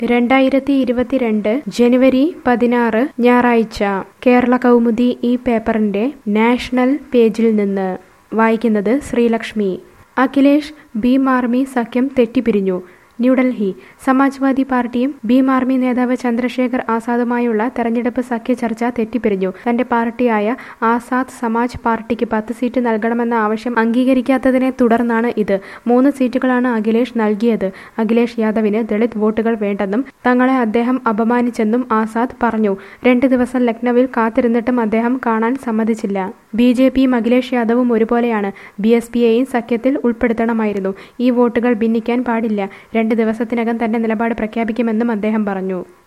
രണ്ടായിരത്തി ഇരുപത്തിരണ്ട് ജനുവരി പതിനാറ് ഞായറാഴ്ച കേരള കൗമുദി ഈ പേപ്പറിന്റെ നാഷണൽ പേജിൽ നിന്ന് വായിക്കുന്നത് ശ്രീലക്ഷ്മി അഖിലേഷ് ഭീം ആർമി സഖ്യം തെറ്റിപ്പിരിഞ്ഞു ന്യൂഡൽഹി സമാജ്വാദി പാർട്ടിയും ഭീം ആർമി നേതാവ് ചന്ദ്രശേഖർ ആസാദുമായുള്ള തെരഞ്ഞെടുപ്പ് സഖ്യ ചർച്ച തെറ്റിപ്പിരിഞ്ഞു തന്റെ പാർട്ടിയായ ആസാദ് സമാജ് പാർട്ടിക്ക് പത്ത് സീറ്റ് നൽകണമെന്ന ആവശ്യം അംഗീകരിക്കാത്തതിനെ തുടർന്നാണ് ഇത് മൂന്ന് സീറ്റുകളാണ് അഖിലേഷ് നൽകിയത് അഖിലേഷ് യാദവിന് ദളിത് വോട്ടുകൾ വേണ്ടെന്നും തങ്ങളെ അദ്ദേഹം അപമാനിച്ചെന്നും ആസാദ് പറഞ്ഞു രണ്ട് ദിവസം ലക്നൌവിൽ കാത്തിരുന്നിട്ടും അദ്ദേഹം കാണാൻ സമ്മതിച്ചില്ല ബി ജെ പിയും അഖിലേഷ് യാദവും ഒരുപോലെയാണ് ബി എസ് പിയെയും സഖ്യത്തിൽ ഉൾപ്പെടുത്തണമായിരുന്നു ഈ വോട്ടുകൾ ഭിന്നിക്കാൻ പാടില്ല രണ്ട് ദിവസത്തിനകം തന്റെ നിലപാട് പ്രഖ്യാപിക്കുമെന്നും അദ്ദേഹം പറഞ്ഞു